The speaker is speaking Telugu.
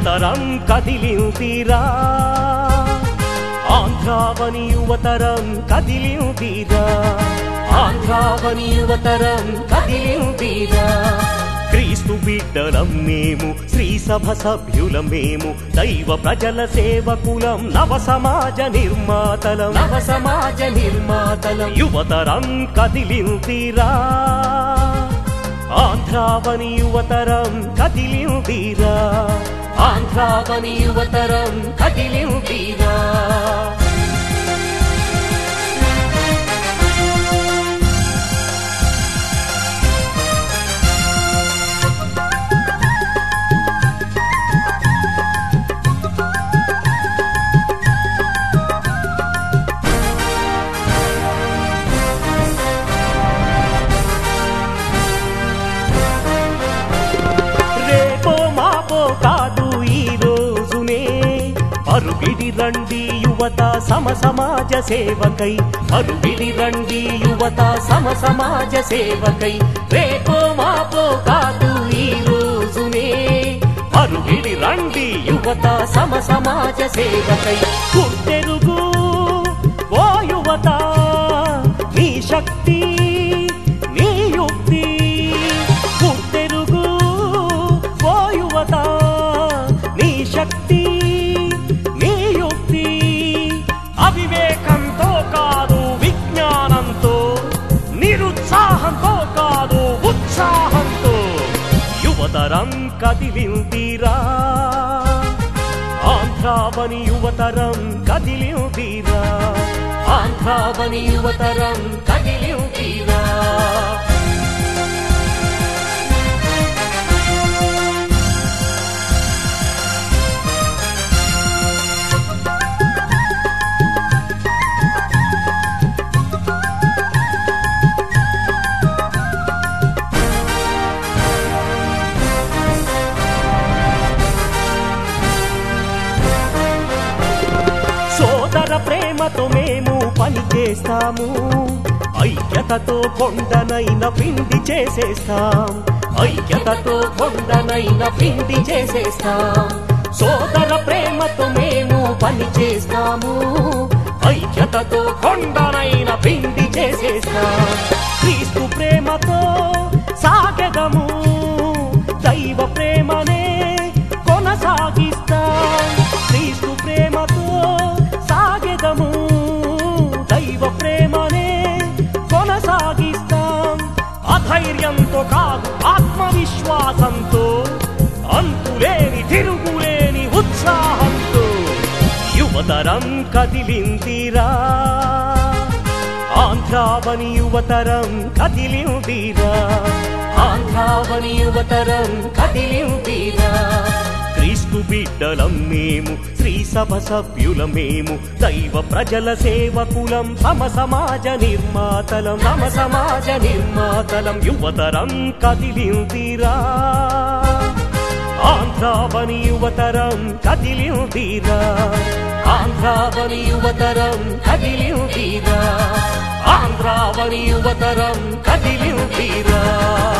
యువతరం కదిలిందిరా ఆంధ్రావని యువతరం కదిలిందిరా ఆంధ్రావని యువతరం కదిలిందిరా క్రీస్తు బిడ్డలం మేము శ్రీ సభ సభ్యులం మేము దైవ ప్రజల సేవకులం నవ సమాజ నిర్మాతలం నవ సమాజ నిర్మాతలం యువతరం కదిలిందిరా ఆంధ్రావని యువతరం కదిలిందిరా ఆంధ్రావని యువతరం కదిలిందిరా రేపో మాపో కాదు ఈ రోజునే అరుగిడి రండి యువత సమ సమాజ సేవకై అరుగిడి రండి యువత సమ సమాజ సేవకై రేపో మాపో కాదు ఈ రోజునే అరుగిడి రండి యువత సమ సమాజ సేవకై గుర్తెరుగు ఓ యువత నీ శక్తి నీ యుక్తి గుర్తెరుగు ఓ యువత నీ శక్తి నీ యుక్తి అవివేకంతో కాదు విజ్ఞానంతో నిరుత్సాహంతో కాదు ఉత్సాహంతో యువతరం కదిలిందిరా ఆంధ్రావని యువతరం కదిలిందిరా ఆంధ్రావని యువతరం కదిలిందిరా సోదర ప్రేమతో మేము పని చేస్తాము ఐక్యతతో కొండనైన పిండి చేసేస్తాం ఐక్యతతో కొండనైన పిండి చేసేస్తాం సోదర ప్రేమతో మేము పని చేస్తాము ఐక్యతతో కొండనైన పిండి చేసేస్తాం క్రీస్తు ప్రేమతో సాగెదము దైవ ప్రేమనే కొనసాగిస్తాం క్రీస్తు ప్రేమతో సాగెదము దైవ ప్రేమనే కొనసాగిస్తాం అధైర్యంతో కాదు ఆత్మవిశ్వాసంతో అంతులేని తిరుగులేని ఉత్సాహంతో యువతరం కదిలిందిరా ఆంధ్రావని యువతరం కదిలిందిరా ఆంధ్రావని యువతరం కదిలిందిరా క్రీస్తు బిడ్డలం మేము శ్రీ సభ సభ్యులం మేము దైవ ప్రజల సేవకులం తమ సమాజ నిర్మాతలం తమ సమాజ నిర్మాతలం యువతరం కదిలిందిరా ఆంధ్రావని యువతరం కదిలిందిరా ఆంధ్రావని యువతరం కదిలిందిరా ఆంధ్రావని యువతరం కదిలిందిరా